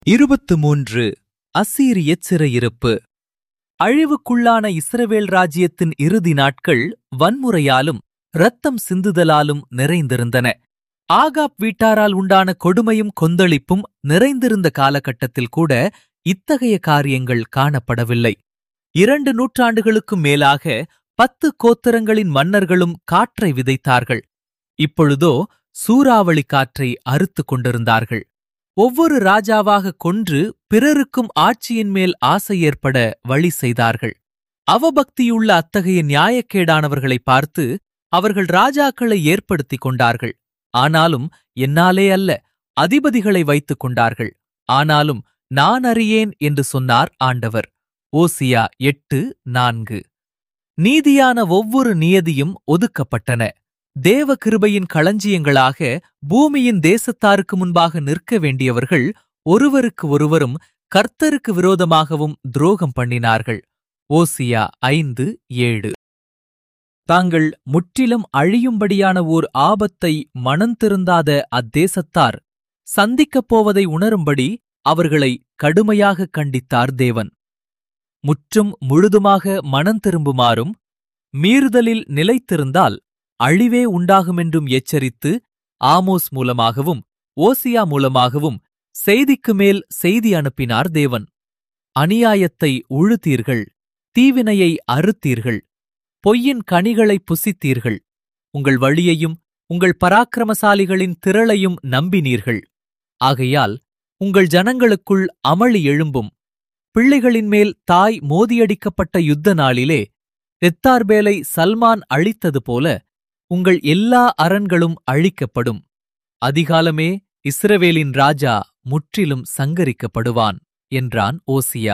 இருபத்து மூன்று அசீரிய சிறையிருப்பு அழிவுக்குள்ளான இஸ்ரவேல் ராஜ்யத்தின் இறுதி நாட்கள் வன்முறையாலும் இரத்தம் சிந்துதலாலும் நிறைந்திருந்தன ஆகாப் வீட்டாரால் உண்டான கொடுமையும் கொந்தளிப்பும் நிறைந்திருந்த காலகட்டத்தில் கூட இத்தகைய காரியங்கள் காணப்படவில்லை இரண்டு நூற்றாண்டுகளுக்கும் மேலாக பத்து கோத்திரங்களின் மன்னர்களும் காற்றை விதைத்தார்கள் இப்பொழுதோ சூறாவளி காற்றை அறுத்துக் கொண்டிருந்தார்கள் ஒவ்வொரு ராஜாவாக கொன்று பிறருக்கும் ஆட்சியின் மேல் ஆசை ஏற்பட வழி செய்தார்கள் அவபக்தியுள்ள அத்தகைய நியாயக்கேடானவர்களை பார்த்து அவர்கள் ராஜாக்களை ஏற்படுத்திக் கொண்டார்கள் ஆனாலும் என்னாலே அல்ல அதிபதிகளை வைத்துக் கொண்டார்கள் ஆனாலும் நான் அறியேன் என்று சொன்னார் ஆண்டவர் ஓசியா எட்டு நான்கு நீதியான ஒவ்வொரு நியதியும் ஒதுக்கப்பட்டன தேவ கிருபையின் களஞ்சியங்களாக பூமியின் தேசத்தாருக்கு முன்பாக நிற்க வேண்டியவர்கள் ஒருவருக்கு ஒருவரும் கர்த்தருக்கு விரோதமாகவும் துரோகம் பண்ணினார்கள் ஓசியா ஐந்து ஏழு தாங்கள் முற்றிலும் அழியும்படியான ஓர் ஆபத்தை மனந்திருந்தாத அத்தேசத்தார் சந்திக்கப் போவதை உணரும்படி அவர்களை கடுமையாக கண்டித்தார் தேவன் முற்றும் முழுதுமாக மனந்திரும்புமாறும் மீறுதலில் நிலைத்திருந்தால் அழிவே உண்டாகுமென்றும் எச்சரித்து ஆமோஸ் மூலமாகவும் ஓசியா மூலமாகவும் செய்திக்கு மேல் செய்தி அனுப்பினார் தேவன் அநியாயத்தை உழுத்தீர்கள் தீவினையை அறுத்தீர்கள் பொய்யின் கனிகளை புசித்தீர்கள் உங்கள் வழியையும் உங்கள் பராக்கிரமசாலிகளின் திரளையும் நம்பினீர்கள் ஆகையால் உங்கள் ஜனங்களுக்குள் அமளி எழும்பும் பிள்ளைகளின் மேல் தாய் மோதியடிக்கப்பட்ட யுத்த நாளிலே எத்தார்பேலை சல்மான் அழித்தது போல உங்கள் எல்லா அரண்களும் அழிக்கப்படும் அதிகாலமே இஸ்ரவேலின் ராஜா முற்றிலும் சங்கரிக்கப்படுவான் என்றான் ஓசியா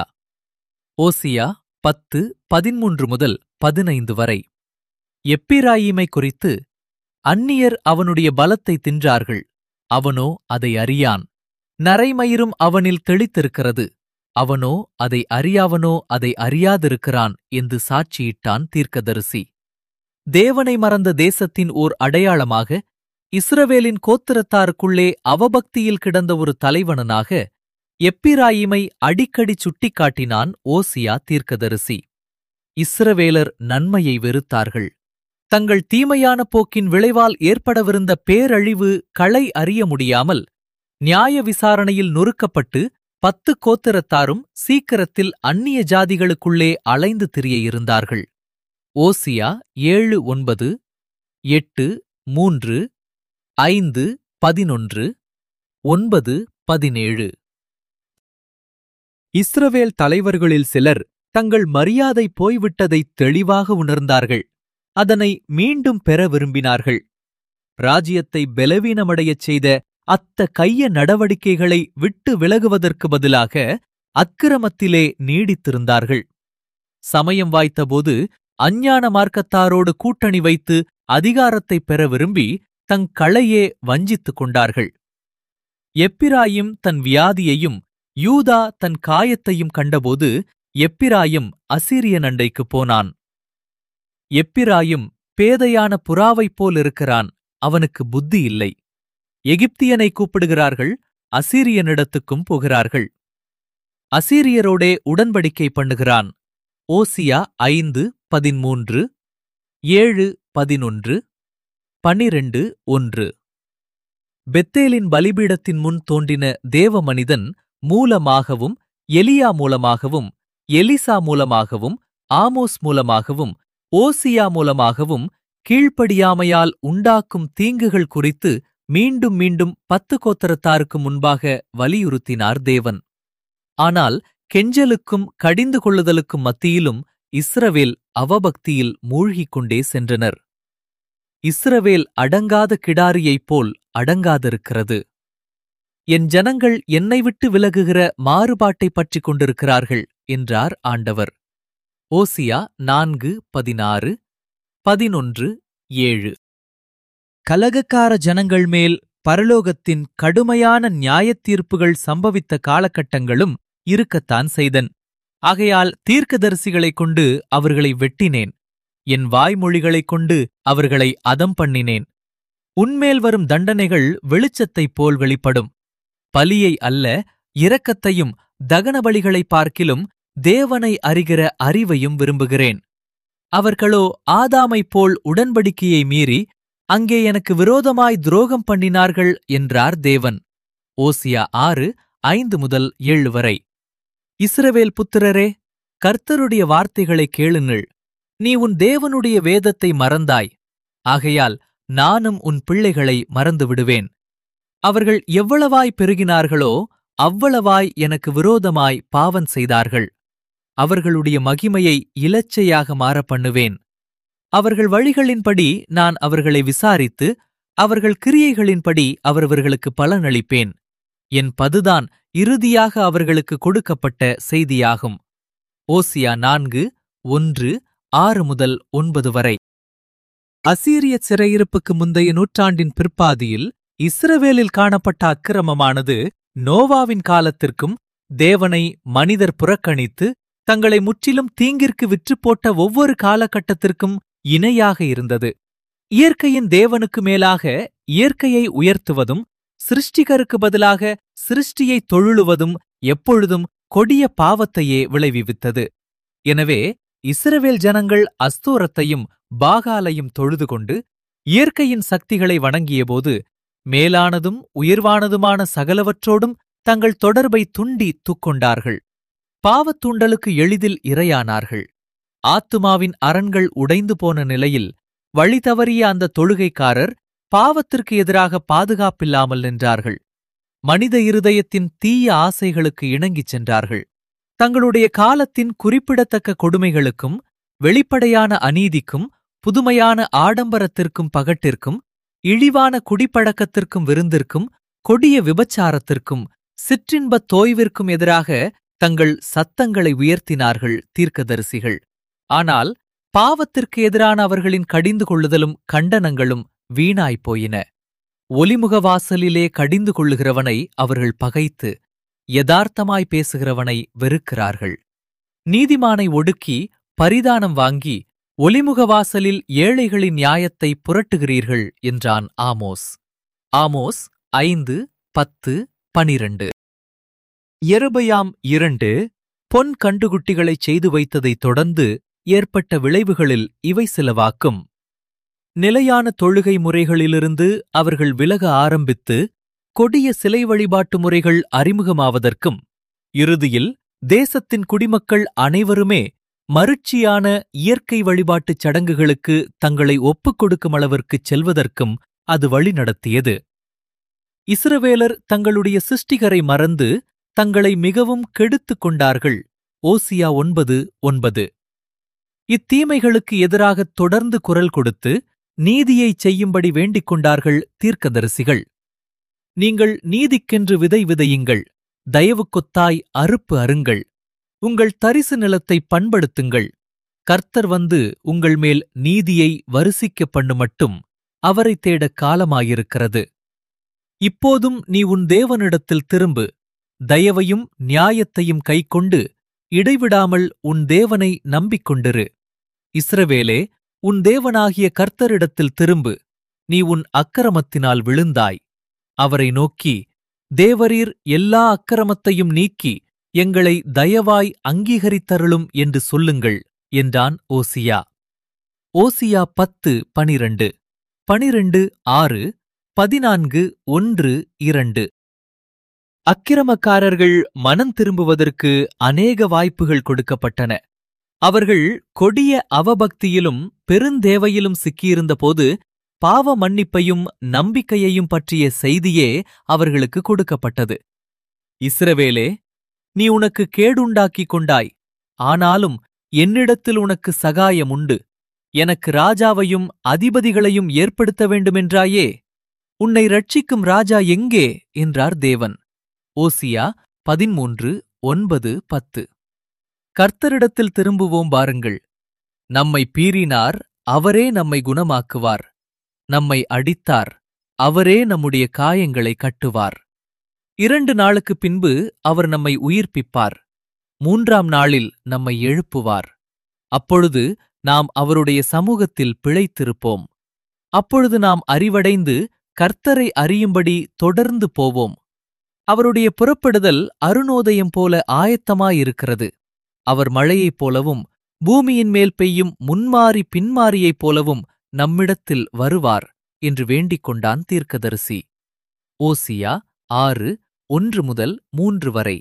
ஓசியா பத்து பதிமூன்று முதல் பதினைந்து வரை எப்பிராயீமை குறித்து அந்நியர் அவனுடைய பலத்தை தின்றார்கள் அவனோ அதை அறியான் நரைமயிரும் அவனில் தெளித்திருக்கிறது அவனோ அதை அறியாவனோ அதை அறியாதிருக்கிறான் என்று சாட்சியிட்டான் தீர்க்கதரிசி தேவனை மறந்த தேசத்தின் ஓர் அடையாளமாக இஸ்ரவேலின் கோத்திரத்தாருக்குள்ளே அவபக்தியில் கிடந்த ஒரு தலைவனனாக எப்பிராயிமை அடிக்கடி சுட்டிக்காட்டினான் ஓசியா தீர்க்கதரிசி இஸ்ரவேலர் நன்மையை வெறுத்தார்கள் தங்கள் தீமையான போக்கின் விளைவால் ஏற்படவிருந்த பேரழிவு களை அறிய முடியாமல் நியாய விசாரணையில் நொறுக்கப்பட்டு பத்து கோத்திரத்தாரும் சீக்கிரத்தில் அந்நிய ஜாதிகளுக்குள்ளே அலைந்து திரிய இருந்தார்கள் ஓசியா ஏழு ஒன்பது எட்டு மூன்று ஐந்து பதினொன்று ஒன்பது பதினேழு இஸ்ரவேல் தலைவர்களில் சிலர் தங்கள் மரியாதை போய்விட்டதை தெளிவாக உணர்ந்தார்கள் அதனை மீண்டும் பெற விரும்பினார்கள் ராஜ்யத்தை பலவீனமடையச் செய்த அத்த கைய நடவடிக்கைகளை விட்டு விலகுவதற்கு பதிலாக அக்கிரமத்திலே நீடித்திருந்தார்கள் சமயம் வாய்த்தபோது அஞ்ஞான மார்க்கத்தாரோடு கூட்டணி வைத்து அதிகாரத்தை பெற விரும்பி தங் களையே வஞ்சித்துக் கொண்டார்கள் எப்பிராயிம் தன் வியாதியையும் யூதா தன் காயத்தையும் கண்டபோது எப்பிராயும் அசீரிய நண்டைக்குப் போனான் எப்பிராயும் பேதையான புறாவைப் போல் இருக்கிறான் அவனுக்கு புத்தி இல்லை எகிப்தியனை கூப்பிடுகிறார்கள் அசீரியனிடத்துக்கும் போகிறார்கள் அசீரியரோடே உடன்படிக்கை பண்ணுகிறான் ஓசியா ஐந்து பதிமூன்று ஏழு பதினொன்று பனிரெண்டு ஒன்று பெத்தேலின் பலிபீடத்தின் முன் தோன்றின தேவ மனிதன் மூலமாகவும் எலியா மூலமாகவும் எலிசா மூலமாகவும் ஆமோஸ் மூலமாகவும் ஓசியா மூலமாகவும் கீழ்ப்படியாமையால் உண்டாக்கும் தீங்குகள் குறித்து மீண்டும் மீண்டும் பத்து கோத்தரத்தாருக்கு முன்பாக வலியுறுத்தினார் தேவன் ஆனால் கெஞ்சலுக்கும் கடிந்து கொள்ளுதலுக்கும் மத்தியிலும் இஸ்ரவேல் அவபக்தியில் மூழ்கிக் கொண்டே சென்றனர் இஸ்ரவேல் அடங்காத கிடாரியைப் போல் அடங்காதிருக்கிறது என் ஜனங்கள் என்னை விட்டு விலகுகிற மாறுபாட்டை பற்றிக் கொண்டிருக்கிறார்கள் என்றார் ஆண்டவர் ஓசியா நான்கு பதினாறு பதினொன்று ஏழு கலகக்கார ஜனங்கள் மேல் பரலோகத்தின் கடுமையான நியாயத் தீர்ப்புகள் சம்பவித்த காலகட்டங்களும் இருக்கத்தான் செய்தன் ஆகையால் தீர்க்கதரிசிகளைக் கொண்டு அவர்களை வெட்டினேன் என் வாய்மொழிகளைக் கொண்டு அவர்களை அதம் பண்ணினேன் உன்மேல் வரும் தண்டனைகள் வெளிச்சத்தைப் போல் வெளிப்படும் பலியை அல்ல இரக்கத்தையும் தகனபலிகளை பார்க்கிலும் தேவனை அறிகிற அறிவையும் விரும்புகிறேன் அவர்களோ ஆதாமைப் போல் உடன்படிக்கையை மீறி அங்கே எனக்கு விரோதமாய் துரோகம் பண்ணினார்கள் என்றார் தேவன் ஓசியா ஆறு ஐந்து முதல் ஏழு வரை இஸ்ரவேல் புத்திரரே கர்த்தருடைய வார்த்தைகளைக் கேளுங்கள் நீ உன் தேவனுடைய வேதத்தை மறந்தாய் ஆகையால் நானும் உன் பிள்ளைகளை மறந்து விடுவேன் அவர்கள் எவ்வளவாய் பெருகினார்களோ அவ்வளவாய் எனக்கு விரோதமாய் பாவம் செய்தார்கள் அவர்களுடைய மகிமையை இலச்சையாக மாற பண்ணுவேன் அவர்கள் வழிகளின்படி நான் அவர்களை விசாரித்து அவர்கள் கிரியைகளின்படி அவரவர்களுக்கு பலனளிப்பேன் என் பதுதான் இறுதியாக அவர்களுக்கு கொடுக்கப்பட்ட செய்தியாகும் ஓசியா நான்கு ஒன்று ஆறு முதல் ஒன்பது வரை அசீரிய சிறையிருப்புக்கு முந்தைய நூற்றாண்டின் பிற்பாதியில் இஸ்ரவேலில் காணப்பட்ட அக்கிரமமானது நோவாவின் காலத்திற்கும் தேவனை மனிதர் புறக்கணித்து தங்களை முற்றிலும் தீங்கிற்கு விற்றுப்போட்ட ஒவ்வொரு காலகட்டத்திற்கும் இணையாக இருந்தது இயற்கையின் தேவனுக்கு மேலாக இயற்கையை உயர்த்துவதும் சிருஷ்டிகருக்கு பதிலாக சிருஷ்டியை தொழுளுவதும் எப்பொழுதும் கொடிய பாவத்தையே விளைவித்தது எனவே இஸ்ரவேல் ஜனங்கள் அஸ்தோரத்தையும் பாகாலையும் தொழுது கொண்டு இயற்கையின் சக்திகளை வணங்கியபோது மேலானதும் உயர்வானதுமான சகலவற்றோடும் தங்கள் தொடர்பை துண்டி துக்கொண்டார்கள் பாவத்தூண்டலுக்கு எளிதில் இரையானார்கள் ஆத்துமாவின் அரண்கள் உடைந்து போன நிலையில் வழி தவறிய அந்த தொழுகைக்காரர் பாவத்திற்கு எதிராக பாதுகாப்பில்லாமல் நின்றார்கள் மனித இருதயத்தின் தீய ஆசைகளுக்கு இணங்கிச் சென்றார்கள் தங்களுடைய காலத்தின் குறிப்பிடத்தக்க கொடுமைகளுக்கும் வெளிப்படையான அநீதிக்கும் புதுமையான ஆடம்பரத்திற்கும் பகட்டிற்கும் இழிவான குடிப்பழக்கத்திற்கும் விருந்திற்கும் கொடிய விபச்சாரத்திற்கும் சிற்றின்பத் தோய்விற்கும் எதிராக தங்கள் சத்தங்களை உயர்த்தினார்கள் தீர்க்கதரிசிகள் ஆனால் பாவத்திற்கு எதிரான அவர்களின் கடிந்து கொள்ளுதலும் கண்டனங்களும் வீணாய்ப் போயின ஒலிமுக வாசலிலே கடிந்து கொள்ளுகிறவனை அவர்கள் பகைத்து யதார்த்தமாய் பேசுகிறவனை வெறுக்கிறார்கள் நீதிமானை ஒடுக்கி பரிதானம் வாங்கி ஒலிமுக வாசலில் ஏழைகளின் நியாயத்தை புரட்டுகிறீர்கள் என்றான் ஆமோஸ் ஆமோஸ் ஐந்து பத்து பனிரண்டு எருபயாம் இரண்டு பொன் கண்டுகுட்டிகளைச் செய்து வைத்ததைத் தொடர்ந்து ஏற்பட்ட விளைவுகளில் இவை சிலவாக்கும் நிலையான தொழுகை முறைகளிலிருந்து அவர்கள் விலக ஆரம்பித்து கொடிய சிலை வழிபாட்டு முறைகள் அறிமுகமாவதற்கும் இறுதியில் தேசத்தின் குடிமக்கள் அனைவருமே மருட்சியான இயற்கை வழிபாட்டுச் சடங்குகளுக்கு தங்களை ஒப்புக் கொடுக்கும் அளவிற்குச் செல்வதற்கும் அது வழிநடத்தியது இஸ்ரவேலர் தங்களுடைய சிருஷ்டிகரை மறந்து தங்களை மிகவும் கெடுத்துக் கொண்டார்கள் ஓசியா ஒன்பது ஒன்பது இத்தீமைகளுக்கு எதிராகத் தொடர்ந்து குரல் கொடுத்து நீதியைச் செய்யும்படி வேண்டிக் கொண்டார்கள் தீர்க்கதரிசிகள் நீங்கள் நீதிக்கென்று விதை விதையுங்கள் தயவுக்கொத்தாய் அறுப்பு அருங்கள் உங்கள் தரிசு நிலத்தை பண்படுத்துங்கள் கர்த்தர் வந்து உங்கள் மேல் நீதியை வரிசிக்க பண்ணு மட்டும் அவரை தேடக் காலமாயிருக்கிறது இப்போதும் நீ உன் தேவனிடத்தில் திரும்பு தயவையும் நியாயத்தையும் கைக்கொண்டு இடைவிடாமல் உன் தேவனை நம்பிக்கொண்டிரு இஸ்ரவேலே உன் தேவனாகிய கர்த்தரிடத்தில் திரும்பு நீ உன் அக்கிரமத்தினால் விழுந்தாய் அவரை நோக்கி தேவரீர் எல்லா அக்கிரமத்தையும் நீக்கி எங்களை தயவாய் அங்கீகரித்தருளும் என்று சொல்லுங்கள் என்றான் ஓசியா ஓசியா பத்து பனிரண்டு பனிரெண்டு ஆறு பதினான்கு ஒன்று இரண்டு அக்கிரமக்காரர்கள் மனம் திரும்புவதற்கு அநேக வாய்ப்புகள் கொடுக்கப்பட்டன அவர்கள் கொடிய அவபக்தியிலும் பெருந்தேவையிலும் சிக்கியிருந்தபோது பாவ மன்னிப்பையும் நம்பிக்கையையும் பற்றிய செய்தியே அவர்களுக்கு கொடுக்கப்பட்டது இஸ்ரவேலே நீ உனக்கு கேடுண்டாக்கிக் கொண்டாய் ஆனாலும் என்னிடத்தில் உனக்கு சகாயம் உண்டு எனக்கு ராஜாவையும் அதிபதிகளையும் ஏற்படுத்த வேண்டுமென்றாயே உன்னை ரட்சிக்கும் ராஜா எங்கே என்றார் தேவன் ஓசியா பதிமூன்று ஒன்பது பத்து கர்த்தரிடத்தில் திரும்புவோம் பாருங்கள் நம்மை பீறினார் அவரே நம்மை குணமாக்குவார் நம்மை அடித்தார் அவரே நம்முடைய காயங்களை கட்டுவார் இரண்டு நாளுக்குப் பின்பு அவர் நம்மை உயிர்ப்பிப்பார் மூன்றாம் நாளில் நம்மை எழுப்புவார் அப்பொழுது நாம் அவருடைய சமூகத்தில் பிழைத்திருப்போம் அப்பொழுது நாம் அறிவடைந்து கர்த்தரை அறியும்படி தொடர்ந்து போவோம் அவருடைய புறப்படுதல் அருணோதயம் போல ஆயத்தமாயிருக்கிறது அவர் மழையைப் போலவும் பூமியின் மேல் பெய்யும் முன்மாறி பின்மாரியைப் போலவும் நம்மிடத்தில் வருவார் என்று வேண்டிக் கொண்டான் தீர்க்கதரிசி ஓசியா ஆறு ஒன்று முதல் மூன்று வரை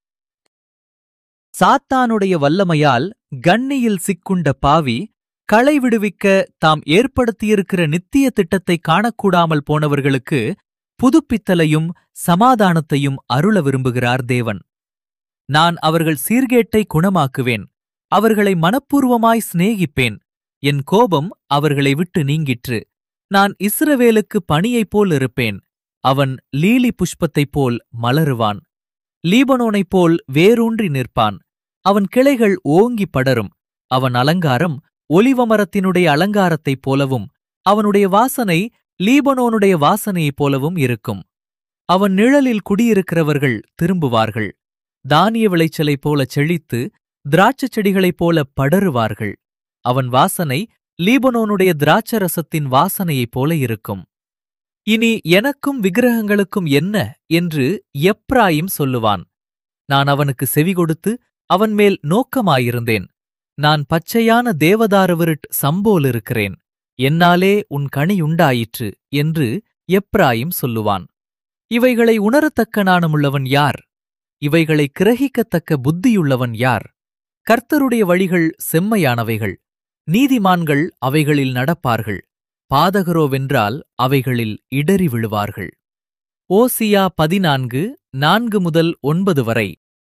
சாத்தானுடைய வல்லமையால் கண்ணியில் சிக்குண்ட பாவி களை விடுவிக்க தாம் ஏற்படுத்தியிருக்கிற நித்திய திட்டத்தை காணக்கூடாமல் போனவர்களுக்கு புதுப்பித்தலையும் சமாதானத்தையும் அருள விரும்புகிறார் தேவன் நான் அவர்கள் சீர்கேட்டை குணமாக்குவேன் அவர்களை மனப்பூர்வமாய் சிநேகிப்பேன் என் கோபம் அவர்களை விட்டு நீங்கிற்று நான் இஸ்ரவேலுக்கு பணியைப் போல் இருப்பேன் அவன் லீலி புஷ்பத்தைப் போல் மலருவான் லீபனோனைப் போல் வேரூன்றி நிற்பான் அவன் கிளைகள் ஓங்கி படரும் அவன் அலங்காரம் ஒலிவமரத்தினுடைய அலங்காரத்தைப் போலவும் அவனுடைய வாசனை லீபனோனுடைய வாசனையைப் போலவும் இருக்கும் அவன் நிழலில் குடியிருக்கிறவர்கள் திரும்புவார்கள் தானிய விளைச்சலைப் போல செழித்து திராட்சைச் செடிகளைப் போல படருவார்கள் அவன் வாசனை லீபனோனுடைய திராட்சரசத்தின் வாசனையைப் போல இருக்கும் இனி எனக்கும் விக்கிரகங்களுக்கும் என்ன என்று எப்ராயிம் சொல்லுவான் நான் அவனுக்கு செவி கொடுத்து அவன் மேல் நோக்கமாயிருந்தேன் நான் பச்சையான தேவதாரவிருட் சம்போலிருக்கிறேன் என்னாலே உன் கனியுண்டாயிற்று என்று எப்ராயிம் சொல்லுவான் இவைகளை உணரத்தக்க நாணமுள்ளவன் யார் இவைகளை கிரகிக்கத்தக்க புத்தியுள்ளவன் யார் கர்த்தருடைய வழிகள் செம்மையானவைகள் நீதிமான்கள் அவைகளில் நடப்பார்கள் பாதகரோவென்றால் அவைகளில் இடறி விழுவார்கள் ஓசியா பதினான்கு நான்கு முதல் ஒன்பது வரை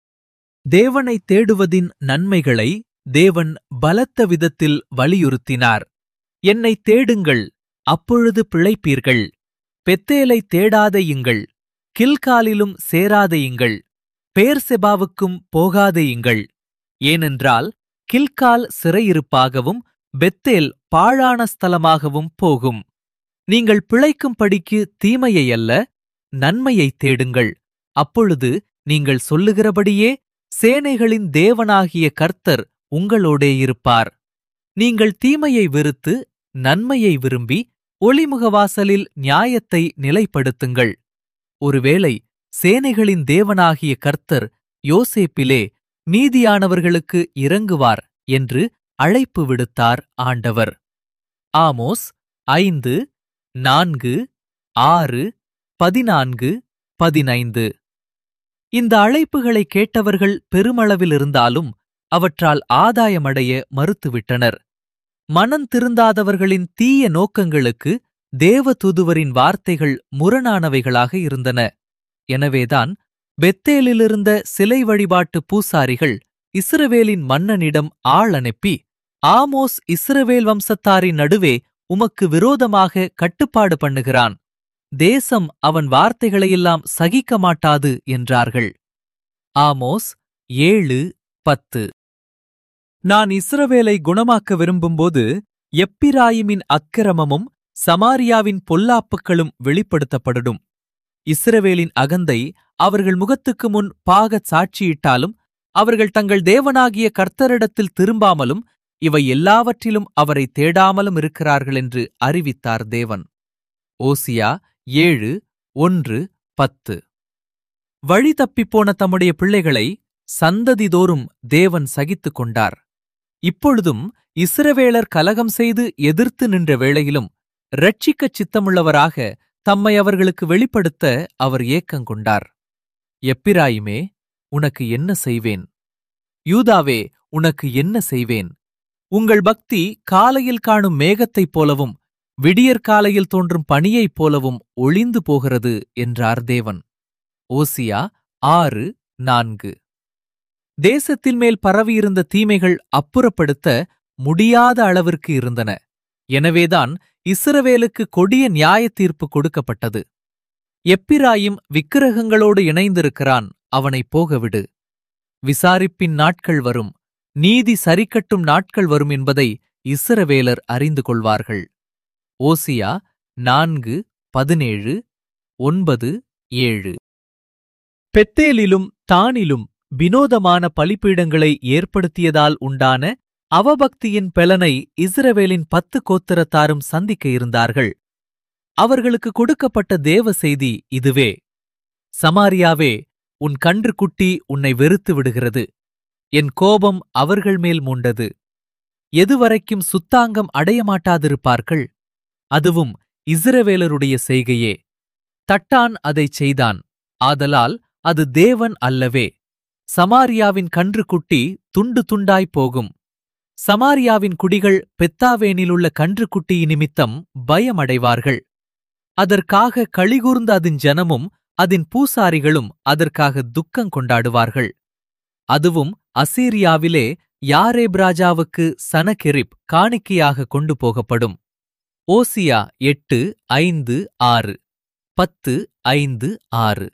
தேவனைத் தேடுவதின் நன்மைகளை தேவன் பலத்த விதத்தில் வலியுறுத்தினார் என்னைத் தேடுங்கள் அப்பொழுது பிழைப்பீர்கள் பெத்தேலை தேடாதையுங்கள் கில்காலிலும் சேராதையுங்கள் பேர்செபாவுக்கும் போகாதையுங்கள் ஏனென்றால் கில்கால் சிறையிருப்பாகவும் பெத்தேல் பாழான ஸ்தலமாகவும் போகும் நீங்கள் பிழைக்கும்படிக்கு தீமையை அல்ல நன்மையைத் தேடுங்கள் அப்பொழுது நீங்கள் சொல்லுகிறபடியே சேனைகளின் தேவனாகிய கர்த்தர் உங்களோடே இருப்பார் நீங்கள் தீமையை வெறுத்து நன்மையை விரும்பி ஒளிமுகவாசலில் நியாயத்தை நிலைப்படுத்துங்கள் ஒருவேளை சேனைகளின் தேவனாகிய கர்த்தர் யோசேப்பிலே மீதியானவர்களுக்கு இறங்குவார் என்று அழைப்பு விடுத்தார் ஆண்டவர் ஆமோஸ் ஐந்து நான்கு ஆறு பதினான்கு பதினைந்து இந்த அழைப்புகளை கேட்டவர்கள் பெருமளவில் இருந்தாலும் அவற்றால் ஆதாயமடைய மறுத்துவிட்டனர் மனம் திருந்தாதவர்களின் தீய நோக்கங்களுக்கு தேவதூதுவரின் வார்த்தைகள் முரணானவைகளாக இருந்தன எனவேதான் பெத்தேலிலிருந்த சிலை வழிபாட்டு பூசாரிகள் இஸ்ரவேலின் மன்னனிடம் ஆள் அனுப்பி ஆமோஸ் இஸ்ரவேல் வம்சத்தாரின் நடுவே உமக்கு விரோதமாக கட்டுப்பாடு பண்ணுகிறான் தேசம் அவன் வார்த்தைகளையெல்லாம் சகிக்க மாட்டாது என்றார்கள் ஆமோஸ் ஏழு பத்து நான் இஸ்ரவேலை குணமாக்க விரும்பும்போது எப்பிராயிமின் அக்கிரமமும் சமாரியாவின் பொல்லாப்புக்களும் வெளிப்படுத்தப்படும் இஸ்ரவேலின் அகந்தை அவர்கள் முகத்துக்கு முன் பாகச் சாட்சியிட்டாலும் அவர்கள் தங்கள் தேவனாகிய கர்த்தரிடத்தில் திரும்பாமலும் இவை எல்லாவற்றிலும் அவரை தேடாமலும் இருக்கிறார்கள் என்று அறிவித்தார் தேவன் ஓசியா ஏழு ஒன்று பத்து வழி தப்பிப்போன தம்முடைய பிள்ளைகளை சந்ததிதோறும் தேவன் சகித்துக் கொண்டார் இப்பொழுதும் இஸ்ரவேலர் கலகம் செய்து எதிர்த்து நின்ற வேளையிலும் இரட்சிக்கச் சித்தமுள்ளவராக தம்மை அவர்களுக்கு வெளிப்படுத்த அவர் ஏக்கங்கொண்டார் எப்பிராயுமே உனக்கு என்ன செய்வேன் யூதாவே உனக்கு என்ன செய்வேன் உங்கள் பக்தி காலையில் காணும் மேகத்தைப் போலவும் விடியற்காலையில் தோன்றும் பனியைப் போலவும் ஒளிந்து போகிறது என்றார் தேவன் ஓசியா ஆறு நான்கு தேசத்தின் மேல் பரவியிருந்த தீமைகள் அப்புறப்படுத்த முடியாத அளவிற்கு இருந்தன எனவேதான் இஸ்ரவேலுக்கு கொடிய நியாய தீர்ப்பு கொடுக்கப்பட்டது எப்பிராயிம் விக்கிரகங்களோடு இணைந்திருக்கிறான் அவனை போகவிடு விசாரிப்பின் நாட்கள் வரும் நீதி சரிக்கட்டும் நாட்கள் வரும் என்பதை இஸ்ரவேலர் அறிந்து கொள்வார்கள் ஓசியா நான்கு பதினேழு ஒன்பது ஏழு பெத்தேலிலும் தானிலும் வினோதமான பலிப்பீடங்களை ஏற்படுத்தியதால் உண்டான அவபக்தியின் பெலனை இஸ்ரவேலின் பத்து கோத்திரத்தாரும் சந்திக்க இருந்தார்கள் அவர்களுக்கு கொடுக்கப்பட்ட தேவ செய்தி இதுவே சமாரியாவே உன் கன்றுக்குட்டி உன்னை வெறுத்து விடுகிறது என் கோபம் அவர்கள் மேல் மூண்டது எதுவரைக்கும் சுத்தாங்கம் அடையமாட்டாதிருப்பார்கள் அதுவும் இஸ்ரவேலருடைய செய்கையே தட்டான் அதைச் செய்தான் ஆதலால் அது தேவன் அல்லவே சமாரியாவின் கன்றுக்குட்டி துண்டு துண்டாய்ப் போகும் சமாரியாவின் குடிகள் பெத்தாவேனிலுள்ள கன்றுக்குட்டி நிமித்தம் பயமடைவார்கள் அதற்காக களிகூர்ந்த அதன் ஜனமும் அதன் பூசாரிகளும் அதற்காக துக்கம் கொண்டாடுவார்கள் அதுவும் அசீரியாவிலே யாரேப் ராஜாவுக்கு சனகெரிப் காணிக்கையாக கொண்டு போகப்படும் ஓசியா எட்டு ஐந்து ஆறு பத்து ஐந்து ஆறு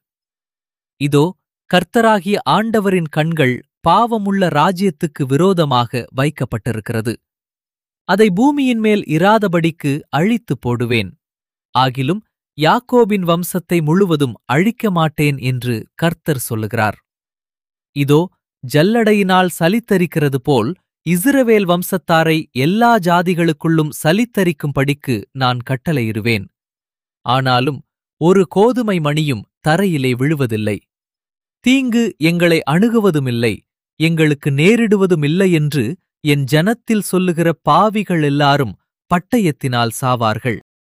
இதோ கர்த்தராகிய ஆண்டவரின் கண்கள் பாவமுள்ள ராஜ்யத்துக்கு விரோதமாக வைக்கப்பட்டிருக்கிறது அதை பூமியின் மேல் இராதபடிக்கு அழித்துப் போடுவேன் ஆகிலும் யாக்கோபின் வம்சத்தை முழுவதும் அழிக்க மாட்டேன் என்று கர்த்தர் சொல்லுகிறார் இதோ ஜல்லடையினால் சலித்தரிக்கிறது போல் இஸ்ரவேல் வம்சத்தாரை எல்லா ஜாதிகளுக்குள்ளும் சலித்தரிக்கும்படிக்கு நான் கட்டளையிடுவேன் ஆனாலும் ஒரு கோதுமை மணியும் தரையிலே விழுவதில்லை தீங்கு எங்களை அணுகுவதுமில்லை எங்களுக்கு நேரிடுவதுமில்லை என்று என் ஜனத்தில் சொல்லுகிற பாவிகள் எல்லாரும் பட்டயத்தினால் சாவார்கள்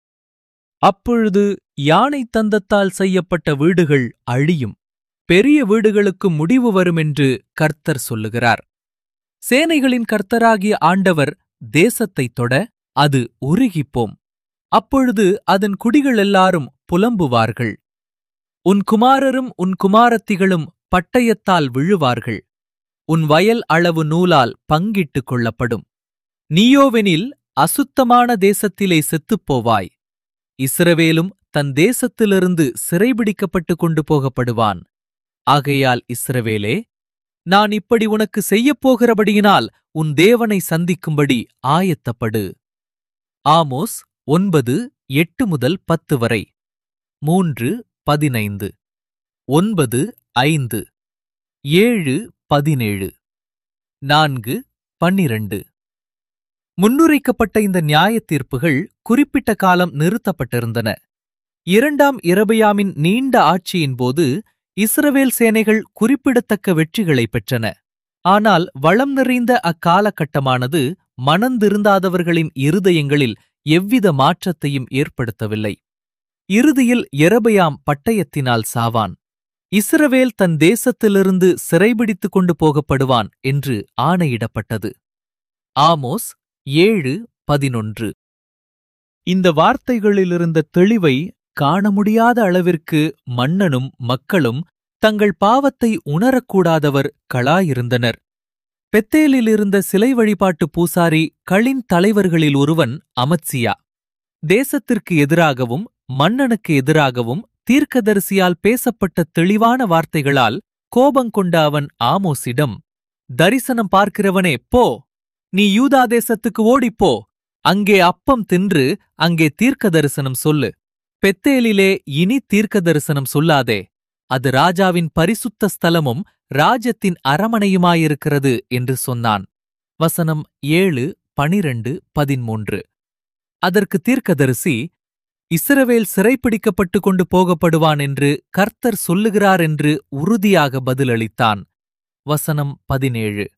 அப்பொழுது யானை தந்தத்தால் செய்யப்பட்ட வீடுகள் அழியும் பெரிய வீடுகளுக்கு முடிவு வருமென்று கர்த்தர் சொல்லுகிறார் சேனைகளின் கர்த்தராகிய ஆண்டவர் தேசத்தைத் தொட அது உருகிப்போம் அப்பொழுது அதன் குடிகள் எல்லாரும் புலம்புவார்கள் உன் குமாரரும் உன் குமாரத்திகளும் பட்டயத்தால் விழுவார்கள் உன் வயல் அளவு நூலால் பங்கிட்டுக் கொள்ளப்படும் நீயோவெனில் அசுத்தமான தேசத்திலே செத்துப்போவாய் இஸ்ரவேலும் தன் தேசத்திலிருந்து சிறைபிடிக்கப்பட்டுக் கொண்டு போகப்படுவான் ஆகையால் இஸ்ரவேலே நான் இப்படி உனக்கு செய்யப்போகிறபடியினால் உன் தேவனை சந்திக்கும்படி ஆயத்தப்படு ஆமோஸ் ஒன்பது எட்டு முதல் பத்து வரை மூன்று பதினைந்து ஒன்பது ஐந்து ஏழு பதினேழு நான்கு பன்னிரண்டு முன்னுரைக்கப்பட்ட இந்த நியாயத் தீர்ப்புகள் குறிப்பிட்ட காலம் நிறுத்தப்பட்டிருந்தன இரண்டாம் இரபயாமின் நீண்ட ஆட்சியின் போது இஸ்ரவேல் சேனைகள் குறிப்பிடத்தக்க வெற்றிகளைப் பெற்றன ஆனால் வளம் நிறைந்த அக்காலகட்டமானது மனந்திருந்தாதவர்களின் இருதயங்களில் எவ்வித மாற்றத்தையும் ஏற்படுத்தவில்லை இறுதியில் எரபயாம் பட்டயத்தினால் சாவான் இஸ்ரவேல் தன் தேசத்திலிருந்து சிறைபிடித்துக் கொண்டு போகப்படுவான் என்று ஆணையிடப்பட்டது ஆமோஸ் ஏழு பதினொன்று இந்த வார்த்தைகளிலிருந்த தெளிவை காண முடியாத அளவிற்கு மன்னனும் மக்களும் தங்கள் பாவத்தை உணரக்கூடாதவர் களாயிருந்தனர் பெத்தேலிலிருந்த சிலை வழிபாட்டு பூசாரி களின் தலைவர்களில் ஒருவன் அமத்சியா தேசத்திற்கு எதிராகவும் மன்னனுக்கு எதிராகவும் தீர்க்கதரிசியால் பேசப்பட்ட தெளிவான வார்த்தைகளால் கோபங்கொண்ட அவன் ஆமோஸிடம் தரிசனம் பார்க்கிறவனே போ நீ யூதா தேசத்துக்கு ஓடிப்போ அங்கே அப்பம் தின்று அங்கே தீர்க்க தரிசனம் சொல்லு பெத்தேலிலே இனி தீர்க்க தரிசனம் சொல்லாதே அது ராஜாவின் பரிசுத்த ஸ்தலமும் ராஜ்யத்தின் அரமனையுமாயிருக்கிறது என்று சொன்னான் வசனம் ஏழு பனிரண்டு பதிமூன்று அதற்கு தீர்க்கதரிசி இஸ்ரவேல் சிறைப்பிடிக்கப்பட்டு கொண்டு போகப்படுவான் என்று கர்த்தர் சொல்லுகிறார் என்று உறுதியாக பதிலளித்தான் வசனம் பதினேழு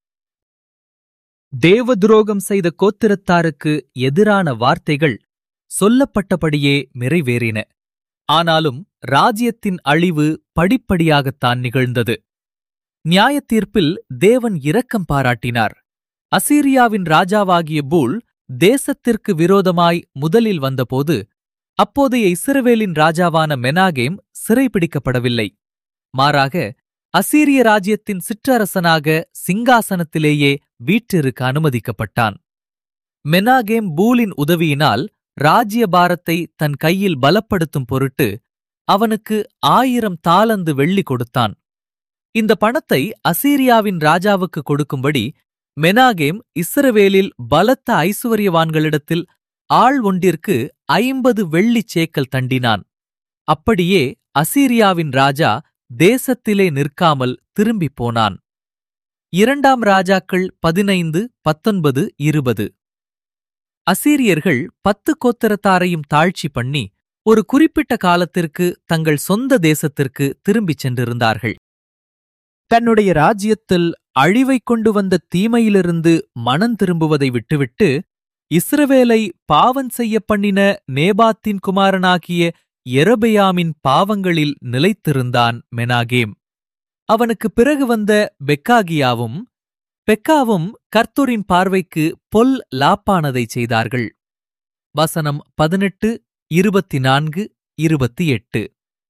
தேவதுரோகம் செய்த கோத்திரத்தாருக்கு எதிரான வார்த்தைகள் சொல்லப்பட்டபடியே நிறைவேறின ஆனாலும் ராஜ்யத்தின் அழிவு படிப்படியாகத்தான் நிகழ்ந்தது நியாயத்தீர்ப்பில் தேவன் இரக்கம் பாராட்டினார் அசீரியாவின் ராஜாவாகிய பூல் தேசத்திற்கு விரோதமாய் முதலில் வந்தபோது அப்போதைய இஸ்ரவேலின் ராஜாவான மெனாகேம் சிறைபிடிக்கப்படவில்லை மாறாக அசீரிய ராஜ்யத்தின் சிற்றரசனாக சிங்காசனத்திலேயே வீற்றிருக்க அனுமதிக்கப்பட்டான் மெனாகேம் பூலின் உதவியினால் ராஜ்ய பாரத்தை தன் கையில் பலப்படுத்தும் பொருட்டு அவனுக்கு ஆயிரம் தாலந்து வெள்ளி கொடுத்தான் இந்த பணத்தை அசீரியாவின் ராஜாவுக்கு கொடுக்கும்படி மெனாகேம் இஸ்ரவேலில் பலத்த ஐசுவரியவான்களிடத்தில் ஆள் ஒன்றிற்கு ஐம்பது வெள்ளிச் சேக்கல் தண்டினான் அப்படியே அசீரியாவின் ராஜா தேசத்திலே நிற்காமல் திரும்பிப் போனான் இரண்டாம் ராஜாக்கள் பதினைந்து பத்தொன்பது இருபது அசீரியர்கள் பத்து கோத்திரத்தாரையும் தாழ்ச்சி பண்ணி ஒரு குறிப்பிட்ட காலத்திற்கு தங்கள் சொந்த தேசத்திற்கு திரும்பிச் சென்றிருந்தார்கள் தன்னுடைய ராஜ்யத்தில் அழிவைக் கொண்டு வந்த தீமையிலிருந்து மனம் திரும்புவதை விட்டுவிட்டு இஸ்ரவேலை பாவம் செய்ய பண்ணின நேபாத்தின் குமாரனாகிய எரபெயாமின் பாவங்களில் நிலைத்திருந்தான் மெனாகேம் அவனுக்கு பிறகு வந்த பெக்காகியாவும் பெக்காவும் கர்த்தரின் பார்வைக்கு பொல் லாப்பானதை செய்தார்கள் வசனம் பதினெட்டு இருபத்தி நான்கு இருபத்தி எட்டு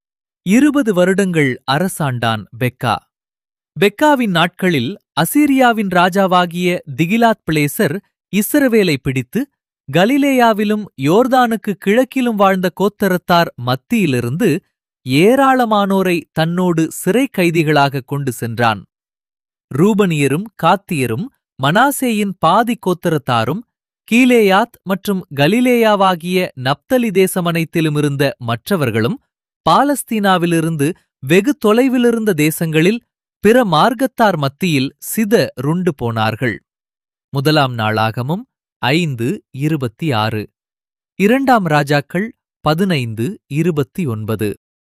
இருபது வருடங்கள் அரசாண்டான் பெக்கா பெக்காவின் நாட்களில் அசீரியாவின் ராஜாவாகிய திகிலாத் பிளேசர் இஸ்ரவேலை பிடித்து கலிலேயாவிலும் யோர்தானுக்கு கிழக்கிலும் வாழ்ந்த கோத்தரத்தார் மத்தியிலிருந்து ஏராளமானோரை தன்னோடு சிறை கைதிகளாக கொண்டு சென்றான் ரூபனியரும் காத்தியரும் மனாசேயின் பாதி கோத்தரத்தாரும் கீலேயாத் மற்றும் கலிலேயாவாகிய நப்தலி தேசமனைத்திலும் இருந்த மற்றவர்களும் பாலஸ்தீனாவிலிருந்து வெகு தொலைவிலிருந்த தேசங்களில் பிற மார்க்கத்தார் மத்தியில் சித ருண்டு போனார்கள் முதலாம் நாளாகமும் ஐந்து இருபத்தி ஆறு இரண்டாம் ராஜாக்கள் பதினைந்து இருபத்தி ஒன்பது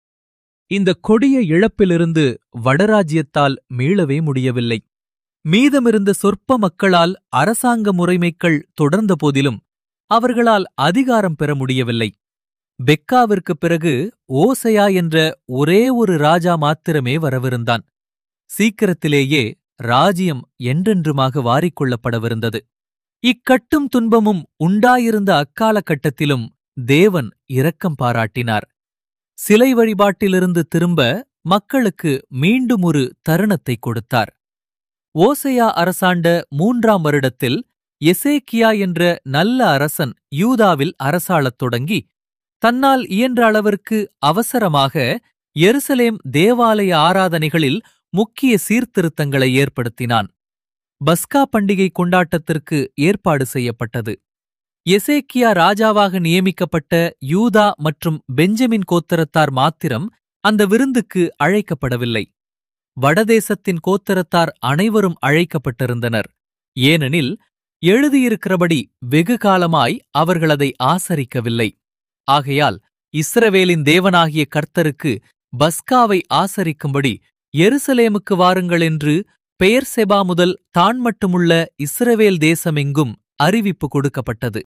இந்த கொடிய இழப்பிலிருந்து வடராஜ்யத்தால் மீளவே முடியவில்லை மீதமிருந்த சொற்ப மக்களால் அரசாங்க முறைமைகள் தொடர்ந்த போதிலும் அவர்களால் அதிகாரம் பெற முடியவில்லை பெக்காவிற்கு பிறகு ஓசையா என்ற ஒரே ஒரு ராஜா மாத்திரமே வரவிருந்தான் சீக்கிரத்திலேயே ராஜ்யம் என்றென்றுமாக வாரிக்கொள்ளப்படவிருந்தது இக்கட்டும் துன்பமும் உண்டாயிருந்த அக்காலகட்டத்திலும் தேவன் இரக்கம் பாராட்டினார் சிலை வழிபாட்டிலிருந்து திரும்ப மக்களுக்கு மீண்டும் ஒரு தருணத்தை கொடுத்தார் ஓசையா அரசாண்ட மூன்றாம் வருடத்தில் எசேக்கியா என்ற நல்ல அரசன் யூதாவில் அரசாளத் தொடங்கி தன்னால் இயன்ற அளவிற்கு அவசரமாக எருசலேம் தேவாலய ஆராதனைகளில் முக்கிய சீர்திருத்தங்களை ஏற்படுத்தினான் பஸ்கா பண்டிகை கொண்டாட்டத்திற்கு ஏற்பாடு செய்யப்பட்டது எசேக்கியா ராஜாவாக நியமிக்கப்பட்ட யூதா மற்றும் பெஞ்சமின் கோத்தரத்தார் மாத்திரம் அந்த விருந்துக்கு அழைக்கப்படவில்லை வடதேசத்தின் கோத்தரத்தார் அனைவரும் அழைக்கப்பட்டிருந்தனர் ஏனெனில் எழுதியிருக்கிறபடி வெகு காலமாய் அவர்கள் அதை ஆசரிக்கவில்லை ஆகையால் இஸ்ரவேலின் தேவனாகிய கர்த்தருக்கு பஸ்காவை ஆசரிக்கும்படி எருசலேமுக்கு வாருங்கள் என்று பெயர் செபா முதல் தான் மட்டுமுள்ள இஸ்ரவேல் தேசமெங்கும் அறிவிப்பு கொடுக்கப்பட்டது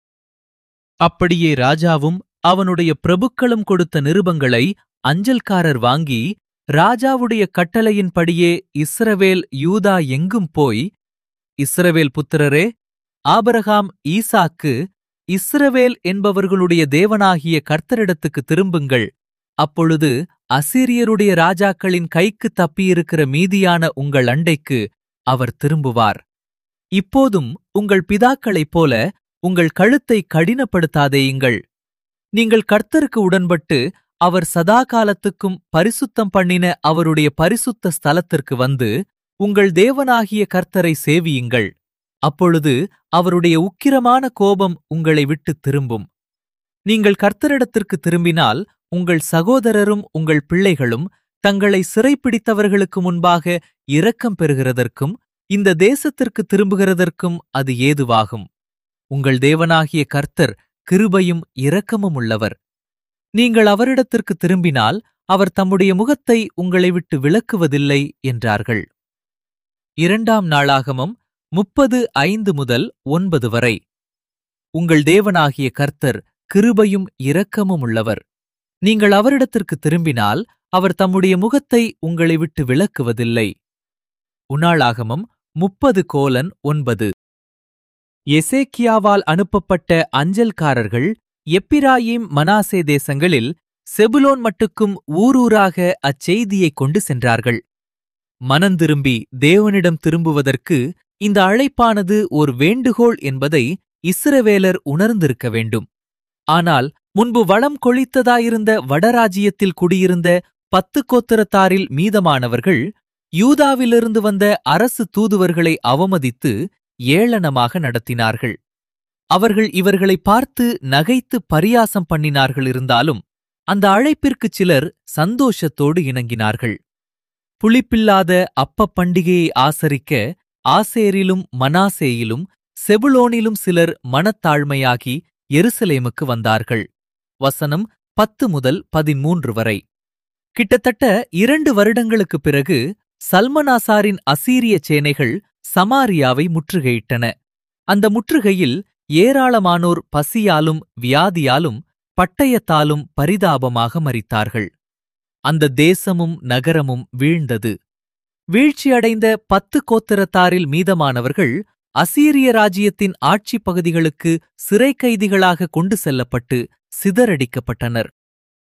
அப்படியே ராஜாவும் அவனுடைய பிரபுக்களும் கொடுத்த நிருபங்களை அஞ்சல்காரர் வாங்கி ராஜாவுடைய கட்டளையின்படியே இஸ்ரவேல் யூதா எங்கும் போய் இஸ்ரவேல் புத்திரரே ஆபரகாம் ஈசாக்கு இஸ்ரவேல் என்பவர்களுடைய தேவனாகிய கர்த்தரிடத்துக்கு திரும்புங்கள் அப்பொழுது அசீரியருடைய ராஜாக்களின் கைக்கு தப்பியிருக்கிற மீதியான உங்கள் அண்டைக்கு அவர் திரும்புவார் இப்போதும் உங்கள் பிதாக்களைப் போல உங்கள் கழுத்தை கடினப்படுத்தாதேயுங்கள் நீங்கள் கர்த்தருக்கு உடன்பட்டு அவர் சதா காலத்துக்கும் பரிசுத்தம் பண்ணின அவருடைய பரிசுத்த ஸ்தலத்திற்கு வந்து உங்கள் தேவனாகிய கர்த்தரை சேவியுங்கள் அப்பொழுது அவருடைய உக்கிரமான கோபம் உங்களை விட்டு திரும்பும் நீங்கள் கர்த்தரிடத்திற்கு திரும்பினால் உங்கள் சகோதரரும் உங்கள் பிள்ளைகளும் தங்களை சிறைப்பிடித்தவர்களுக்கு முன்பாக இரக்கம் பெறுகிறதற்கும் இந்த தேசத்திற்கு திரும்புகிறதற்கும் அது ஏதுவாகும் உங்கள் தேவனாகிய கர்த்தர் கிருபையும் இரக்கமும் உள்ளவர் நீங்கள் அவரிடத்திற்கு திரும்பினால் அவர் தம்முடைய முகத்தை உங்களை விட்டு விலக்குவதில்லை என்றார்கள் இரண்டாம் நாளாகமம் முப்பது ஐந்து முதல் ஒன்பது வரை உங்கள் தேவனாகிய கர்த்தர் கிருபையும் இரக்கமும் உள்ளவர் நீங்கள் அவரிடத்திற்கு திரும்பினால் அவர் தம்முடைய முகத்தை உங்களை விட்டு விலக்குவதில்லை உன்னாளாகமம் முப்பது கோலன் ஒன்பது எசேக்கியாவால் அனுப்பப்பட்ட அஞ்சல்காரர்கள் எப்பிராயிம் மனாசே தேசங்களில் செபுலோன் மட்டுக்கும் ஊரூராக அச்செய்தியைக் கொண்டு சென்றார்கள் மனந்திரும்பி தேவனிடம் திரும்புவதற்கு இந்த அழைப்பானது ஒரு வேண்டுகோள் என்பதை இஸ்ரவேலர் உணர்ந்திருக்க வேண்டும் ஆனால் முன்பு வளம் கொழித்ததாயிருந்த வடராஜ்யத்தில் குடியிருந்த பத்து கோத்திரத்தாரில் மீதமானவர்கள் யூதாவிலிருந்து வந்த அரசு தூதுவர்களை அவமதித்து ஏளனமாக நடத்தினார்கள் அவர்கள் இவர்களை பார்த்து நகைத்து பரியாசம் பண்ணினார்கள் இருந்தாலும் அந்த அழைப்பிற்குச் சிலர் சந்தோஷத்தோடு இணங்கினார்கள் புளிப்பில்லாத அப்ப பண்டிகையை ஆசரிக்க ஆசேரிலும் மனாசேயிலும் செபுலோனிலும் சிலர் மனத்தாழ்மையாகி எருசலேமுக்கு வந்தார்கள் வசனம் பத்து முதல் பதிமூன்று வரை கிட்டத்தட்ட இரண்டு வருடங்களுக்குப் பிறகு சல்மனாசாரின் அசீரிய சேனைகள் சமாரியாவை முற்றுகையிட்டன அந்த முற்றுகையில் ஏராளமானோர் பசியாலும் வியாதியாலும் பட்டயத்தாலும் பரிதாபமாக மரித்தார்கள் அந்த தேசமும் நகரமும் வீழ்ந்தது வீழ்ச்சியடைந்த பத்து கோத்திரத்தாரில் மீதமானவர்கள் அசீரிய ராஜ்யத்தின் ஆட்சிப் பகுதிகளுக்கு சிறை கைதிகளாக கொண்டு செல்லப்பட்டு சிதறடிக்கப்பட்டனர்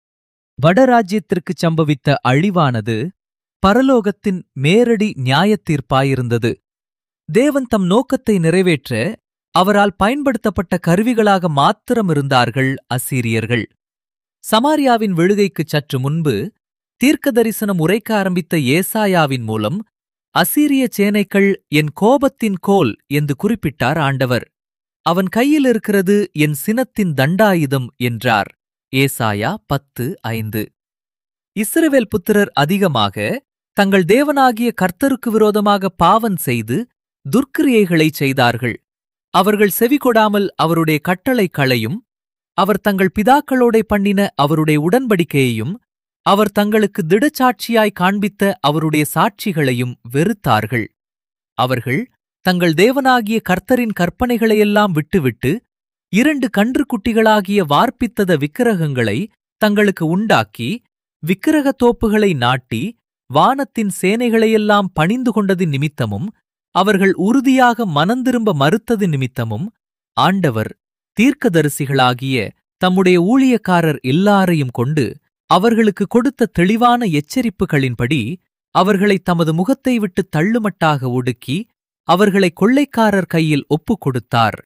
வடராஜ்யத்திற்குச் சம்பவித்த அழிவானது பரலோகத்தின் மேரடி நியாயத்தீர்ப்பாயிருந்தது தேவன் தம் நோக்கத்தை நிறைவேற்ற அவரால் பயன்படுத்தப்பட்ட கருவிகளாக மாத்திரம் இருந்தார்கள் அசீரியர்கள் சமாரியாவின் விழுகைக்குச் சற்று முன்பு தீர்க்க தரிசனம் உரைக்க ஆரம்பித்த ஏசாயாவின் மூலம் அசீரிய சேனைகள் என் கோபத்தின் கோல் என்று குறிப்பிட்டார் ஆண்டவர் அவன் கையில் இருக்கிறது என் சினத்தின் தண்டாயுதம் என்றார் ஏசாயா பத்து ஐந்து இஸ்ரவேல் புத்திரர் அதிகமாக தங்கள் தேவனாகிய கர்த்தருக்கு விரோதமாக பாவம் செய்து துர்க்கிரியைகளைச் செய்தார்கள் அவர்கள் செவிகொடாமல் அவருடைய கட்டளை களையும் அவர் தங்கள் பிதாக்களோடே பண்ணின அவருடைய உடன்படிக்கையையும் அவர் தங்களுக்கு திடச்சாட்சியாய் காண்பித்த அவருடைய சாட்சிகளையும் வெறுத்தார்கள் அவர்கள் தங்கள் தேவனாகிய கர்த்தரின் கற்பனைகளையெல்லாம் விட்டுவிட்டு இரண்டு கன்றுக்குட்டிகளாகிய வார்ப்பித்தத விக்கிரகங்களை தங்களுக்கு உண்டாக்கி விக்கிரகத் தோப்புகளை நாட்டி வானத்தின் சேனைகளையெல்லாம் பணிந்து கொண்டது நிமித்தமும் அவர்கள் உறுதியாக மனந்திரும்ப மறுத்தது நிமித்தமும் ஆண்டவர் தீர்க்கதரிசிகளாகிய தம்முடைய ஊழியக்காரர் எல்லாரையும் கொண்டு அவர்களுக்கு கொடுத்த தெளிவான எச்சரிப்புகளின்படி அவர்களை தமது முகத்தை விட்டு தள்ளுமட்டாக ஒடுக்கி அவர்களை கொள்ளைக்காரர் கையில் ஒப்புக் கொடுத்தார்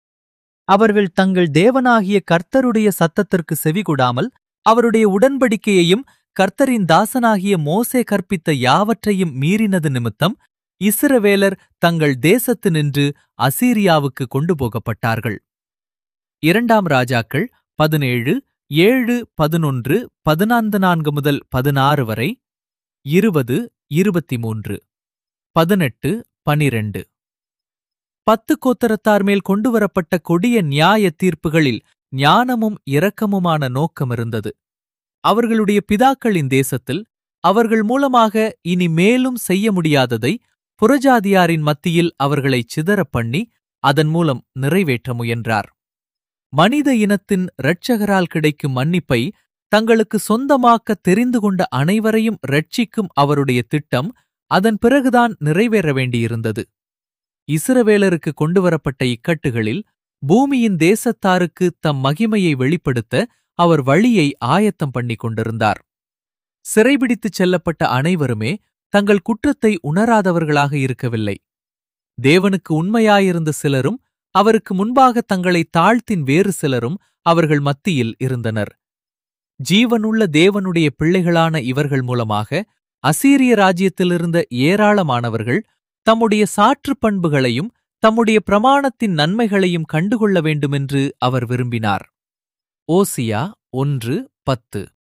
அவர்கள் தங்கள் தேவனாகிய கர்த்தருடைய சத்தத்திற்கு செவிகொடாமல் அவருடைய உடன்படிக்கையையும் கர்த்தரின் தாசனாகிய மோசே கற்பித்த யாவற்றையும் மீறினது நிமித்தம் இஸ்ரவேலர் தங்கள் தேசத்து நின்று அசீரியாவுக்கு கொண்டு போகப்பட்டார்கள் இரண்டாம் ராஜாக்கள் பதினேழு ஏழு பதினொன்று பதினான்கு நான்கு முதல் பதினாறு வரை இருபது இருபத்தி மூன்று பதினெட்டு பனிரெண்டு பத்து கோத்தரத்தார் மேல் கொண்டுவரப்பட்ட கொடிய நியாய தீர்ப்புகளில் ஞானமும் இரக்கமுமான நோக்கம் இருந்தது அவர்களுடைய பிதாக்களின் தேசத்தில் அவர்கள் மூலமாக இனி மேலும் செய்ய முடியாததை புறஜாதியாரின் மத்தியில் அவர்களைச் சிதறப் பண்ணி அதன் மூலம் நிறைவேற்ற முயன்றார் மனித இனத்தின் இரட்சகரால் கிடைக்கும் மன்னிப்பை தங்களுக்கு சொந்தமாக்க தெரிந்து கொண்ட அனைவரையும் ரட்சிக்கும் அவருடைய திட்டம் அதன் பிறகுதான் நிறைவேற வேண்டியிருந்தது இஸ்ரவேலருக்கு கொண்டுவரப்பட்ட இக்கட்டுகளில் பூமியின் தேசத்தாருக்கு தம் மகிமையை வெளிப்படுத்த அவர் வழியை ஆயத்தம் பண்ணிக் கொண்டிருந்தார் சிறைபிடித்துச் செல்லப்பட்ட அனைவருமே தங்கள் குற்றத்தை உணராதவர்களாக இருக்கவில்லை தேவனுக்கு உண்மையாயிருந்த சிலரும் அவருக்கு முன்பாக தங்களை தாழ்த்தின் வேறு சிலரும் அவர்கள் மத்தியில் இருந்தனர் ஜீவனுள்ள தேவனுடைய பிள்ளைகளான இவர்கள் மூலமாக அசீரிய ராஜ்யத்திலிருந்த ஏராளமானவர்கள் தம்முடைய சாற்று பண்புகளையும் தம்முடைய பிரமாணத்தின் நன்மைகளையும் கண்டுகொள்ள வேண்டுமென்று அவர் விரும்பினார் ஓசியா ஒன்று பத்து